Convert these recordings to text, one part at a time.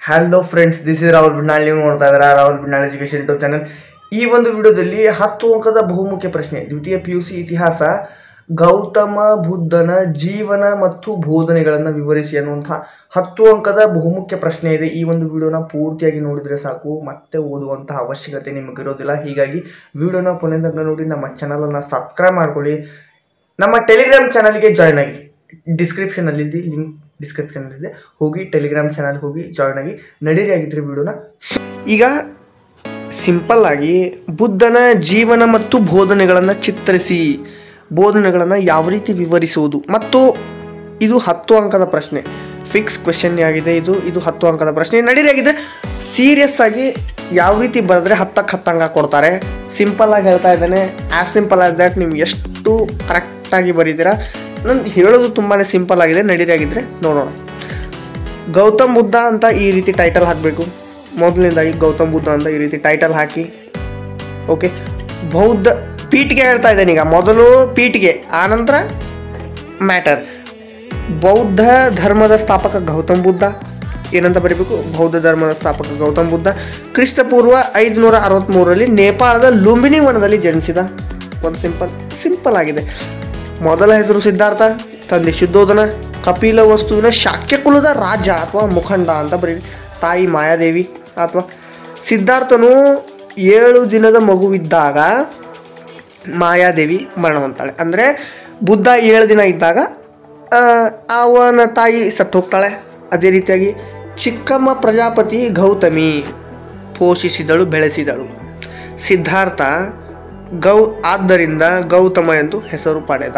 hello friends this is Rahul Bidnal ನೀವು ನೋಡ್ತಾ ಇದ್ದೀರಾ Rahul Bidnal education YouTube channel ಈ ಒಂದು ವಿಡಿಯೋದಲ್ಲಿ ಹತ್ತು ಅಂಕದ ಬಹುಮುಖ್ಯ ಪ್ರಶ್ನೆ ದ್ವಿತೀಯ ಪಿ ಯು ಸಿ ಇತಿಹಾಸ ಗೌತಮ ಬುದ್ಧನ ಜೀವನ ಮತ್ತು ಬೋಧನೆಗಳನ್ನು ವಿವರಿಸಿ ಅನ್ನುವಂತಹ ಹತ್ತು ಅಂಕದ ಬಹುಮುಖ್ಯ ಪ್ರಶ್ನೆ ಇದೆ ಈ ಒಂದು ವಿಡಿಯೋನ ಪೂರ್ತಿಯಾಗಿ ನೋಡಿದರೆ ಸಾಕು ಮತ್ತೆ ಓದುವಂತಹ ಅವಶ್ಯಕತೆ ನಿಮಗಿರೋದಿಲ್ಲ ಹೀಗಾಗಿ ವಿಡಿಯೋನ ಕೊನೆ ತನಕ ನೋಡಿ ನಮ್ಮ ಚಾನಲನ್ನು ಸಬ್ಸ್ಕ್ರೈಬ್ ಮಾಡ್ಕೊಳ್ಳಿ ನಮ್ಮ ಟೆಲಿಗ್ರಾಮ್ ಚಾನಲ್ಗೆ ಜಾಯ್ನ್ ಆಗಿ ಡಿಸ್ಕ್ರಿಪ್ಷನಲ್ಲಿದ್ದು ಲಿಂಕ್ ಡಿಸ್ಕ್ರಿಪ್ಷನಲ್ಲಿದೆ ಹೋಗಿ ಟೆಲಿಗ್ರಾಮ್ ಚಾನಲ್ಗೆ ಹೋಗಿ ಜಾಯ್ನ್ ಆಗಿ ನಡೀರಿ ಆಗಿದ್ರಿ ವಿಡಿಯೋನ ಈಗ ಸಿಂಪಲ್ ಆಗಿ ಬುದ್ಧನ ಜೀವನ ಮತ್ತು ಬೋಧನೆಗಳನ್ನು ಚಿತ್ರಿಸಿ ಬೋಧನೆಗಳನ್ನು ಯಾವ ರೀತಿ ವಿವರಿಸುವುದು ಮತ್ತು ಇದು ಹತ್ತು ಅಂಕದ ಪ್ರಶ್ನೆ ಫಿಕ್ಸ್ ಕ್ವೆಶನ್ ಆಗಿದೆ ಇದು ಇದು ಹತ್ತು ಅಂಕದ ಪ್ರಶ್ನೆ ನಡೀರಿ ಆಗಿದೆ ಸೀರಿಯಸ್ ಆಗಿ ಯಾವ ರೀತಿ ಬರೆದ್ರೆ ಹತ್ತಕ್ಕೆ ಹತ್ತು ಅಂಕ ಕೊಡ್ತಾರೆ ಸಿಂಪಲ್ ಆಗಿ ಹೇಳ್ತಾ ಇದ್ದಾನೆ ಆ್ಯಸ್ ಸಿಂಪಲ್ ಆಸ್ ದ್ಯಾಟ್ ನೀವು ಎಷ್ಟು ಕರೆಕ್ಟಾಗಿ ಬರೀತೀರಾ ನಂದು ಹೇಳೋದು ತುಂಬಾ ಸಿಂಪಲ್ ಆಗಿದೆ ನಡೀರಿ ಆಗಿದ್ರೆ ನೋಡೋಣ ಗೌತಮ್ ಬುದ್ಧ ಅಂತ ಈ ರೀತಿ ಟೈಟಲ್ ಹಾಕಬೇಕು ಮೊದಲನೇದಾಗಿ ಗೌತಮ್ ಬುದ್ಧ ಅಂತ ಈ ರೀತಿ ಟೈಟಲ್ ಹಾಕಿ ಓಕೆ ಬೌದ್ಧ ಪೀಠಿಗೆ ಹೇಳ್ತಾ ಇದ್ದೇನೆ ಈಗ ಮೊದಲು ಪೀಠಿಗೆ ಆನಂತರ ಮ್ಯಾಟರ್ ಬೌದ್ಧ ಧರ್ಮದ ಸ್ಥಾಪಕ ಗೌತಮ್ ಬುದ್ಧ ಏನಂತ ಬರೀಬೇಕು ಬೌದ್ಧ ಧರ್ಮದ ಸ್ಥಾಪಕ ಗೌತಮ್ ಬುದ್ಧ ಕ್ರಿಸ್ತಪೂರ್ವ ಐದುನೂರ ಅರವತ್ತ್ಮೂರರಲ್ಲಿ ನೇಪಾಳದ ಲುಂಬಿನಿ ವನದಲ್ಲಿ ಜನಿಸಿದ ಒಂದು ಸಿಂಪಲ್ ಸಿಂಪಲ್ ಆಗಿದೆ ಮೊದಲ ಹೆಸರು ಸಿದ್ಧಾರ್ಥ ತಂದೆ ಶುದ್ಧೋಧನ ಕಪಿಲ ವಸ್ತುವಿನ ಶಾಕ್ಯ ಕುಲದ ರಾಜ ಅಥವಾ ಮುಖಂಡ ಅಂತ ಬರೀ ತಾಯಿ ಮಾಯಾದೇವಿ ಅಥವಾ ಸಿದ್ಧಾರ್ಥನು ಏಳು ದಿನದ ಮಗುವಿದ್ದಾಗ ಮಾಯಾದೇವಿ ಮರಣ ಹೊಂತಾಳೆ ಅಂದರೆ ಬುದ್ಧ ಏಳು ದಿನ ಇದ್ದಾಗ ಆ, ಅವನ ತಾಯಿ ಸತ್ತು ಹೋಗ್ತಾಳೆ ಅದೇ ರೀತಿಯಾಗಿ ಚಿಕ್ಕಮ್ಮ ಪ್ರಜಾಪತಿ ಗೌತಮಿ ಪೋಷಿಸಿದಳು ಬೆಳೆಸಿದಳು ಸಿದ್ಧಾರ್ಥ ಗೌ ಆದ್ದರಿಂದ ಗೌತಮ ಎಂದು ಹೆಸರು ಪಡೆದ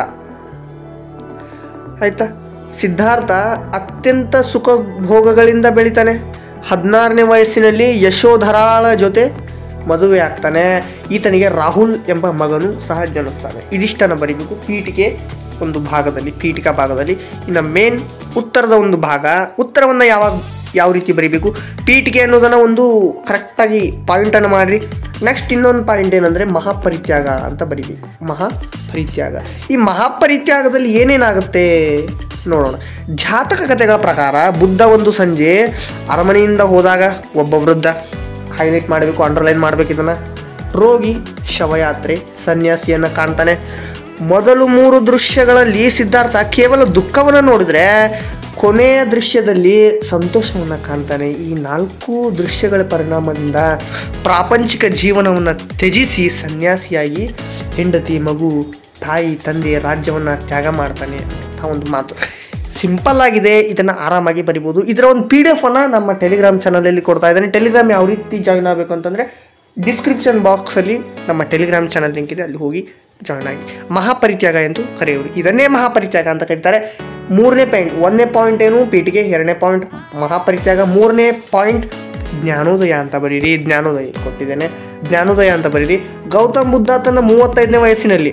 ಆಯ್ತಾ ಸಿದ್ಧಾರ್ಥ ಅತ್ಯಂತ ಸುಖ ಭೋಗಗಳಿಂದ ಬೆಳಿತಾನೆ ಹದಿನಾರನೇ ವಯಸ್ಸಿನಲ್ಲಿ ಯಶೋಧರಾಳ ಜೊತೆ ಮದುವೆ ಆಗ್ತಾನೆ ಈತನಿಗೆ ರಾಹುಲ್ ಎಂಬ ಮಗನು ಸಹ ಜನಿಸ್ತಾನೆ ಇದಿಷ್ಟನ್ನು ಬರೀಬೇಕು ಪೀಠಿಕೆ ಒಂದು ಭಾಗದಲ್ಲಿ ಪೀಠಿಕಾ ಭಾಗದಲ್ಲಿ ಇನ್ನು ಮೇನ್ ಉತ್ತರದ ಒಂದು ಭಾಗ ಉತ್ತರವನ್ನು ಯಾವಾಗ ಯಾವ ರೀತಿ ಬರೀಬೇಕು ಪೀಠಿಕೆ ಅನ್ನೋದನ್ನು ಒಂದು ಕರೆಕ್ಟಾಗಿ ಪಾಯಿಂಟನ್ನು ಮಾಡಿರಿ ನೆಕ್ಸ್ಟ್ ಇನ್ನೊಂದು ಪಾಯಿಂಟ್ ಏನಂದರೆ ಮಹಾಪರಿತ್ಯಾಗ ಅಂತ ಬರಿಬೇಕು ಮಹಾಪರಿತ್ಯಾಗ ಈ ಮಹಾಪರಿತ್ಯಾಗದಲ್ಲಿ ಏನೇನಾಗುತ್ತೆ ನೋಡೋಣ ಜಾತಕ ಕಥೆಗಳ ಪ್ರಕಾರ ಬುದ್ಧ ಒಂದು ಸಂಜೆ ಅರಮನೆಯಿಂದ ಹೋದಾಗ ಒಬ್ಬ ವೃದ್ಧ ಹೈಲೈಟ್ ಮಾಡಬೇಕು ಅಂಡರ್ಲೈನ್ ಮಾಡಬೇಕು ಇದನ್ನು ರೋಗಿ ಶವಯಾತ್ರೆ ಸನ್ಯಾಸಿಯನ್ನು ಕಾಣ್ತಾನೆ ಮೊದಲು ಮೂರು ದೃಶ್ಯಗಳಲ್ಲಿ ಸಿದ್ಧಾರ್ಥ ಕೇವಲ ದುಃಖವನ್ನು ನೋಡಿದರೆ ಕೊನೆಯ ದೃಶ್ಯದಲ್ಲಿ ಸಂತೋಷವನ್ನು ಕಾಣ್ತಾನೆ ಈ ನಾಲ್ಕು ದೃಶ್ಯಗಳ ಪರಿಣಾಮದಿಂದ ಪ್ರಾಪಂಚಿಕ ಜೀವನವನ್ನು ತ್ಯಜಿಸಿ ಸನ್ಯಾಸಿಯಾಗಿ ಹೆಂಡತಿ ಮಗು ತಾಯಿ ತಂದೆ ರಾಜ್ಯವನ್ನು ತ್ಯಾಗ ಮಾಡ್ತಾನೆ ಅಂತ ಒಂದು ಮಾತು ಸಿಂಪಲ್ ಆಗಿದೆ ಇದನ್ನು ಆರಾಮಾಗಿ ಬರಿಬೋದು ಇದರ ಒಂದು ಪಿ ಡಿ ಎಫ್ ಅನ್ನು ನಮ್ಮ ಟೆಲಿಗ್ರಾಮ್ ಚಾನಲಲ್ಲಿ ಕೊಡ್ತಾ ಇದ್ದೇನೆ ಟೆಲಿಗ್ರಾಮ್ ಯಾವ ರೀತಿ ಜಾಯ್ನ್ ಆಗಬೇಕು ಅಂತಂದರೆ ಡಿಸ್ಕ್ರಿಪ್ಷನ್ ಬಾಕ್ಸಲ್ಲಿ ನಮ್ಮ ಟೆಲಿಗ್ರಾಮ್ ಚಾನಲ್ ಲಿಂಕ್ ಇದೆ ಅಲ್ಲಿ ಹೋಗಿ ಜಾಯ್ನ್ ಆಗಿ ಮಹಾಪರಿತ್ಯಾಗ ಎಂದು ಕರೆಯುವರು ಇದನ್ನೇ ಮಹಾಪರಿತ್ಯಾಗ ಅಂತ ಕರೀತಾರೆ ಮೂರನೇ ಪಾಯಿಂಟ್ ಒಂದನೇ ಪಾಯಿಂಟ್ ಏನು ಪೀಠಿಗೆ ಎರಡನೇ ಪಾಯಿಂಟ್ ಮಹಾಪರಿತ್ಯಾಗ ಮೂರನೇ ಪಾಯಿಂಟ್ ಜ್ಞಾನೋದಯ ಅಂತ ಬರೀರಿ ಜ್ಞಾನೋದಯ ಕೊಟ್ಟಿದ್ದೇನೆ ಜ್ಞಾನೋದಯ ಅಂತ ಬರೀರಿ ಗೌತಮ್ ಬುದ್ಧ ತನ್ನ ಮೂವತ್ತೈದನೇ ವಯಸ್ಸಿನಲ್ಲಿ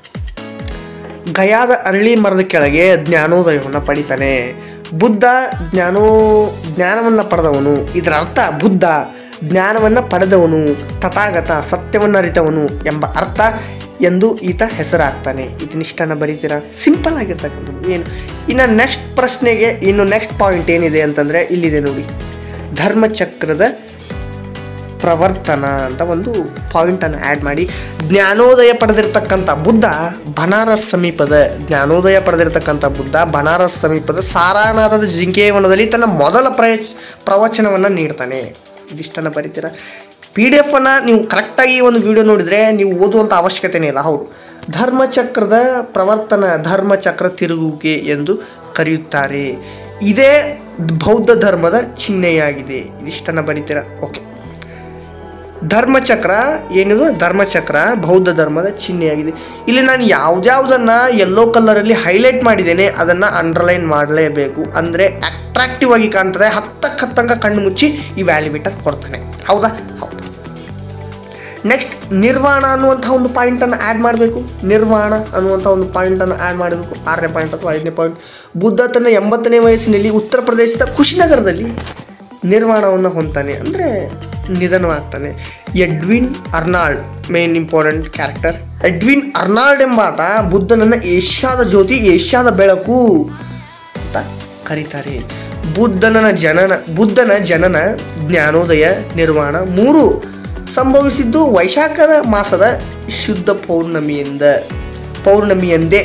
ಗಯಾದ ಅರಳಿ ಮರದ ಕೆಳಗೆ ಜ್ಞಾನೋದಯವನ್ನು ಪಡಿತಾನೆ ಬುದ್ಧ ಜ್ಞಾನೋ ಜ್ಞಾನವನ್ನು ಪಡೆದವನು ಇದರ ಅರ್ಥ ಬುದ್ಧ ಜ್ಞಾನವನ್ನು ಪಡೆದವನು ತಥಾಗತ ಸತ್ಯವನ್ನು ಅರಿತವನು ಎಂಬ ಅರ್ಥ ಎಂದು ಈತ ಹೆಸರಾಗ್ತಾನೆ ಇದನ್ನಿಷ್ಟನ್ನು ಬರೀತೀರಾ ಸಿಂಪಲ್ ಆಗಿರ್ತಕ್ಕಂಥದ್ದು ಏನು ಇನ್ನು ನೆಕ್ಸ್ಟ್ ಪ್ರಶ್ನೆಗೆ ಇನ್ನು ನೆಕ್ಸ್ಟ್ ಪಾಯಿಂಟ್ ಏನಿದೆ ಅಂತಂದರೆ ಇಲ್ಲಿದೆ ನೋಡಿ ಧರ್ಮಚಕ್ರದ ಪ್ರವರ್ತನ ಅಂತ ಒಂದು ಪಾಯಿಂಟನ್ನು ಆ್ಯಡ್ ಮಾಡಿ ಜ್ಞಾನೋದಯ ಪಡೆದಿರ್ತಕ್ಕಂಥ ಬುದ್ಧ ಬನಾರಸ್ ಸಮೀಪದ ಜ್ಞಾನೋದಯ ಪಡೆದಿರ್ತಕ್ಕಂಥ ಬುದ್ಧ ಬನಾರಸ್ ಸಮೀಪದ ಸಾರಾನಾಥದ ಜಿಂಕೆಯವನದಲ್ಲಿ ತನ್ನ ಮೊದಲ ಪ್ರಯ ಪ್ರವಚನವನ್ನು ನೀಡ್ತಾನೆ ಇದಿಷ್ಟನ್ನು ಬರೀತೀರ ಪಿ ಡಿ ಎಫನ್ನು ನೀವು ಕರೆಕ್ಟಾಗಿ ಒಂದು ವಿಡಿಯೋ ನೋಡಿದರೆ ನೀವು ಓದುವಂಥ ಅವಶ್ಯಕತೆನೇ ಇಲ್ಲ ಹೌದು ಧರ್ಮಚಕ್ರದ ಪ್ರವರ್ತನ ಧರ್ಮಚಕ್ರ ತಿರುಗುವಿಕೆ ಎಂದು ಕರೆಯುತ್ತಾರೆ ಇದೇ ಬೌದ್ಧ ಧರ್ಮದ ಚಿಹ್ನೆಯಾಗಿದೆ ಇದಿಷ್ಟನ್ನು ಬರೀತೀರಾ ಓಕೆ ಧರ್ಮಚಕ್ರ ಏನಿದು ಧರ್ಮಚಕ್ರ ಬೌದ್ಧ ಧರ್ಮದ ಚಿಹ್ನೆಯಾಗಿದೆ ಇಲ್ಲಿ ನಾನು ಯಾವ್ದ್ಯಾವ್ದನ್ನು ಯೆಲ್ಲೋ ಕಲರಲ್ಲಿ ಹೈಲೈಟ್ ಮಾಡಿದ್ದೇನೆ ಅದನ್ನು ಅಂಡರ್ಲೈನ್ ಮಾಡಲೇಬೇಕು ಅಂದರೆ ಅಟ್ರಾಕ್ಟಿವ್ ಆಗಿ ಕಾಣ್ತದೆ ಹತ್ತಕ್ಕೆ ಹತ್ತಂಗ ಕಣ್ಣು ಮುಚ್ಚಿ ಈ ವ್ಯಾಲಿಮೀಟರ್ ಕೊಡ್ತಾನೆ ಹೌದಾ ಹೌದು ನೆಕ್ಸ್ಟ್ ನಿರ್ವಾಣ ಅನ್ನುವಂಥ ಒಂದು ಪಾಯಿಂಟನ್ನು ಆ್ಯಡ್ ಮಾಡಬೇಕು ನಿರ್ವಾಣ ಅನ್ನುವಂಥ ಒಂದು ಪಾಯಿಂಟನ್ನು ಆ್ಯಡ್ ಮಾಡಬೇಕು ಆರನೇ ಪಾಯಿಂಟ್ ಅಥವಾ ಐದನೇ ಪಾಯಿಂಟ್ ಬುದ್ಧ ತನ್ನ ಎಂಬತ್ತನೇ ವಯಸ್ಸಿನಲ್ಲಿ ಉತ್ತರ ಪ್ರದೇಶದ ಕುಶಿನಗರದಲ್ಲಿ ನಿರ್ವಾಣವನ್ನು ಹೊಂತಾನೆ ಅಂದರೆ ನಿಧನವಾಗ್ತಾನೆ Edwin Arnold main important character Edwin Arnold ಎಂಬಾತ ಬುದ್ಧನನ್ನು ಏಷ್ಯಾದ ಜ್ಯೋತಿ ಏಷ್ಯಾದ ಬೆಳಕು ಅಂತ ಕರೀತಾರೆ ಬುದ್ಧನ ಜನನ ಬುದ್ಧನ ಜನನ ಜ್ಞಾನೋದಯ ನಿರ್ವಾಣ ಮೂರು ಸಂಭವಿಸಿದ್ದು ವೈಶಾಖದ ಮಾಸದ ಶುದ್ಧ ಪೌರ್ಣಮಿಯಿಂದ ಪೌರ್ಣಮಿಯಂದೇ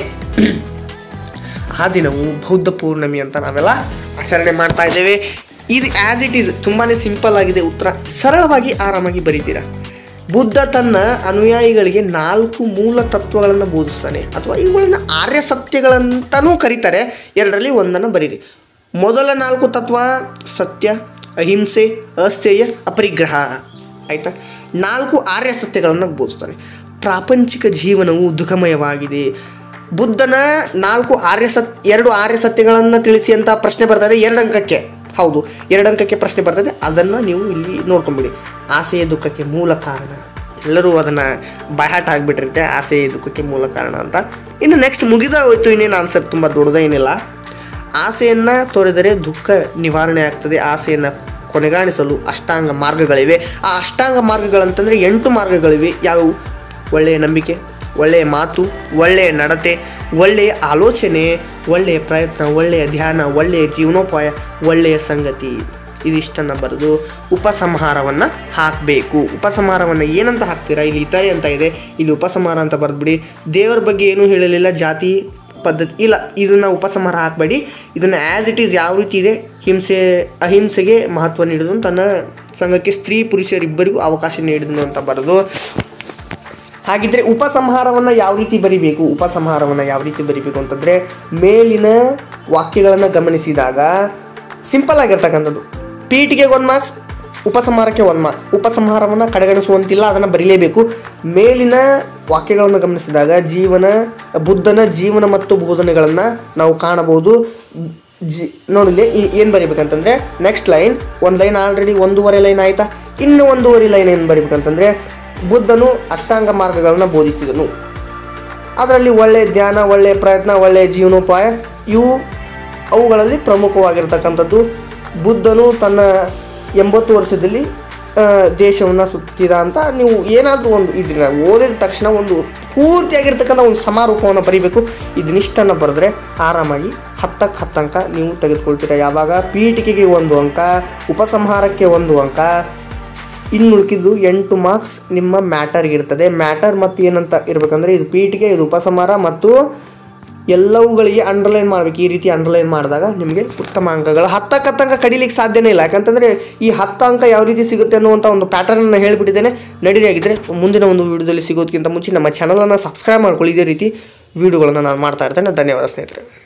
ಆ ದಿನವು ಬೌದ್ಧ ಪೌರ್ಣಮಿ ಅಂತ ನಾವೆಲ್ಲ ಆಚರಣೆ ಮಾಡ್ತಾ ಇದ್ದೇವೆ ಇದು ಆ್ಯಸ್ ಇಟ್ ಈಸ್ ತುಂಬಾ ಸಿಂಪಲ್ ಆಗಿದೆ ಉತ್ತರ ಸರಳವಾಗಿ ಆರಾಮಾಗಿ ಬರೀತೀರಾ ಬುದ್ಧ ತನ್ನ ಅನುಯಾಯಿಗಳಿಗೆ ನಾಲ್ಕು ಮೂಲ ತತ್ವಗಳನ್ನು ಬೋಧಿಸ್ತಾನೆ ಅಥವಾ ಇವುಗಳನ್ನ ಆರ್ಯ ಸತ್ಯಗಳಂತನೂ ಕರೀತಾರೆ ಎರಡರಲ್ಲಿ ಒಂದನ್ನು ಬರೀರಿ ಮೊದಲ ನಾಲ್ಕು ತತ್ವ ಸತ್ಯ ಅಹಿಂಸೆ ಅಸ್ಥೇಯ ಅಪರಿಗ್ರಹ ಆಯಿತಾ ನಾಲ್ಕು ಆರ್ಯ ಸತ್ಯಗಳನ್ನು ಬೋಧಿಸ್ತಾನೆ ಪ್ರಾಪಂಚಿಕ ಜೀವನವು ದುಃಖಮಯವಾಗಿದೆ ಬುದ್ಧನ ನಾಲ್ಕು ಆರ್ಯ ಸತ್ ಎರಡು ಆರ್ಯ ಸತ್ಯಗಳನ್ನು ತಿಳಿಸಿ ಅಂತ ಪ್ರಶ್ನೆ ಬರ್ತದೆ ಎರಡು ಅಂಕಕ್ಕೆ ಹೌದು ಎರಡು ಅಂಕಕ್ಕೆ ಪ್ರಶ್ನೆ ಬರ್ತದೆ ಅದನ್ನು ನೀವು ಇಲ್ಲಿ ನೋಡ್ಕೊಂಬಿಡಿ ಆಸೆಯ ದುಃಖಕ್ಕೆ ಮೂಲ ಕಾರಣ ಎಲ್ಲರೂ ಅದನ್ನು ಬಾಯ್ಹಾಟ್ ಆಗಿಬಿಟ್ಟಿರುತ್ತೆ ಆಸೆಯ ದುಃಖಕ್ಕೆ ಮೂಲ ಕಾರಣ ಅಂತ ಇನ್ನು ನೆಕ್ಸ್ಟ್ ಮುಗಿದ ಹೋಯ್ತು ಇನ್ನೇನು ಆನ್ಸರ್ ತುಂಬ ದೊಡ್ಡದೇನಿಲ್ಲ ಆಸೆಯನ್ನು ತೋರಿದರೆ ದುಃಖ ನಿವಾರಣೆ ಆಗ್ತದೆ ಆಸೆಯನ್ನು ಕೊನೆಗಾಣಿಸಲು ಅಷ್ಟಾಂಗ ಮಾರ್ಗಗಳಿವೆ ಆ ಅಷ್ಟಾಂಗ ಮಾರ್ಗಗಳಂತಂದರೆ ಎಂಟು ಮಾರ್ಗಗಳಿವೆ ಯಾವುವು ಒಳ್ಳೆಯ ನಂಬಿಕೆ ಒಳ್ಳೆಯ ಮಾತು ಒಳ್ಳೆಯ ನಡತೆ ಒಳ್ಳೆಯ ಆಲೋಚನೆ ಒಳ್ಳೆಯ ಪ್ರಯತ್ನ ಒಳ್ಳೆಯ ಧ್ಯಾನ ಒಳ್ಳೆಯ ಜೀವನೋಪಾಯ ಒಳ್ಳೆಯ ಸಂಗತಿ ಇದಿಷ್ಟನ್ನು ಬರೆದು ಉಪಸಂಹಾರವನ್ನು ಹಾಕಬೇಕು ಉಪಸಂಹಾರವನ್ನು ಏನಂತ ಹಾಕ್ತೀರಾ ಇಲ್ಲಿ ಇತರೆ ಅಂತ ಇದೆ ಇಲ್ಲಿ ಉಪಸಂಹಾರ ಅಂತ ಬರೆದ್ಬಿಡಿ ದೇವರ ಬಗ್ಗೆ ಏನೂ ಹೇಳಲಿಲ್ಲ ಜಾತಿ ಪದ್ಧತಿ ಇಲ್ಲ ಇದನ್ನು ಉಪಸಂಹಾರ ಹಾಕಬೇಡಿ ಇದನ್ನು ಆ್ಯಸ್ ಇಟ್ ಈಸ್ ಯಾವ ರೀತಿ ಇದೆ ಹಿಂಸೆ ಅಹಿಂಸೆಗೆ ಮಹತ್ವ ನೀಡಿದನು ತನ್ನ ಸಂಘಕ್ಕೆ ಸ್ತ್ರೀ ಪುರುಷರಿಬ್ಬರಿಗೂ ಅವಕಾಶ ನೀಡಿದನು ಅಂತ ಬರೆದು ಹಾಗಿದ್ರೆ ಉಪಸಂಹಾರವನ್ನು ಯಾವ ರೀತಿ ಬರಿಬೇಕು ಉಪಸಂಹಾರವನ್ನು ಯಾವ ರೀತಿ ಬರಿಬೇಕು ಅಂತಂದರೆ ಮೇಲಿನ ವಾಕ್ಯಗಳನ್ನು ಗಮನಿಸಿದಾಗ ಸಿಂಪಲ್ ಆಗಿರ್ತಕ್ಕಂಥದ್ದು ಪೀಠಿಗೆಗೆ ಒಂದು ಮಾರ್ಕ್ಸ್ ಉಪಸಂಹಾರಕ್ಕೆ ಒಂದು ಮಾರ್ಕ್ಸ್ ಉಪಸಂಹಾರವನ್ನು ಕಡೆಗಣಿಸುವಂತಿಲ್ಲ ಅದನ್ನು ಬರೀಲೇಬೇಕು ಮೇಲಿನ ವಾಕ್ಯಗಳನ್ನು ಗಮನಿಸಿದಾಗ ಜೀವನ ಬುದ್ಧನ ಜೀವನ ಮತ್ತು ಬೋಧನೆಗಳನ್ನು ನಾವು ಕಾಣಬಹುದು ಜಿ ನೋಡಿಲ್ಲಿ ಏನು ಬರಿಬೇಕಂತಂದರೆ ನೆಕ್ಸ್ಟ್ ಲೈನ್ ಒಂದು ಲೈನ್ ಆಲ್ರೆಡಿ ಒಂದೂವರೆ ಲೈನ್ ಆಯಿತಾ ಇನ್ನು ಒಂದೂವರೆ ಲೈನ್ ಏನು ಬರಿಬೇಕಂತಂದರೆ ಬುದ್ಧನು ಅಷ್ಟಾಂಗ ಮಾರ್ಗಗಳನ್ನು ಬೋಧಿಸಿದನು ಅದರಲ್ಲಿ ಒಳ್ಳೆಯ ಧ್ಯಾನ ಒಳ್ಳೆಯ ಪ್ರಯತ್ನ ಒಳ್ಳೆಯ ಜೀವನೋಪಾಯ ಇವು ಅವುಗಳಲ್ಲಿ ಪ್ರಮುಖವಾಗಿರ್ತಕ್ಕಂಥದ್ದು ಬುದ್ಧನು ತನ್ನ ಎಂಬತ್ತು ವರ್ಷದಲ್ಲಿ ದೇಶವನ್ನು ಸುತ್ತಿದ ಅಂತ ನೀವು ಏನಾದರೂ ಒಂದು ಇದನ್ನ ಓದಿದ ತಕ್ಷಣ ಒಂದು ಪೂರ್ತಿಯಾಗಿರ್ತಕ್ಕಂಥ ಒಂದು ಸಮಾರೋಪವನ್ನು ಬರೀಬೇಕು ಇದನ್ನಿಷ್ಟನ್ನು ಬರೆದ್ರೆ ಆರಾಮಾಗಿ ಹತ್ತಕ್ಕೆ ಹತ್ತು ಅಂಕ ನೀವು ತೆಗೆದುಕೊಳ್ತೀರ ಯಾವಾಗ ಪೀಠಿಕೆಗೆ ಒಂದು ಅಂಕ ಉಪಸಂಹಾರಕ್ಕೆ ಒಂದು ಅಂಕ ಇನ್ನು ಉಳ್ಕಿದ್ದು ಎಂಟು ಮಾರ್ಕ್ಸ್ ನಿಮ್ಮ ಮ್ಯಾಟರ್ಗೆ ಇರ್ತದೆ ಮ್ಯಾಟರ್ ಮತ್ತು ಏನಂತ ಇರಬೇಕಂದ್ರೆ ಇದು ಪೀಠಿಗೆ ಇದು ಉಪಸಂಹಾರ ಮತ್ತು ಎಲ್ಲವುಗಳಿಗೆ ಅಂಡರ್ಲೈನ್ ಮಾಡಬೇಕು ಈ ರೀತಿ ಅಂಡರ್ಲೈನ್ ಮಾಡಿದಾಗ ನಿಮಗೆ ಉತ್ತಮ ಅಂಕಗಳು ಹತ್ತಕ್ಕೆ ಹತ್ತಂಕ ಕಡಿಲಿಕ್ಕೆ ಸಾಧ್ಯನೇ ಇಲ್ಲ ಯಾಕಂತಂದರೆ ಈ ಹತ್ತು ಅಂಕ ಯಾವ ರೀತಿ ಸಿಗುತ್ತೆ ಅನ್ನುವಂಥ ಒಂದು ಪ್ಯಾಟರ್ನನ್ನು ಹೇಳಿಬಿಟ್ಟಿದ್ದೇನೆ ನಡೀರಿ ಆಗಿದ್ದರೆ ಮುಂದಿನ ಒಂದು ವಿಡಿಯೋದಲ್ಲಿ ಸಿಗೋದಕ್ಕಿಂತ ಮುಂಚೆ ನಮ್ಮ ಚಾನಲನ್ನು ಸಬ್ಸ್ಕ್ರೈಬ್ ಮಾಡ್ಕೊಳ್ಳಿ ಇದೇ ರೀತಿ ವಿಡಿಯೋಗಳನ್ನು ನಾನು ಮಾಡ್ತಾ ಇರ್ತೇನೆ ಧನ್ಯವಾದ ಸ್ನೇಹಿತರೆ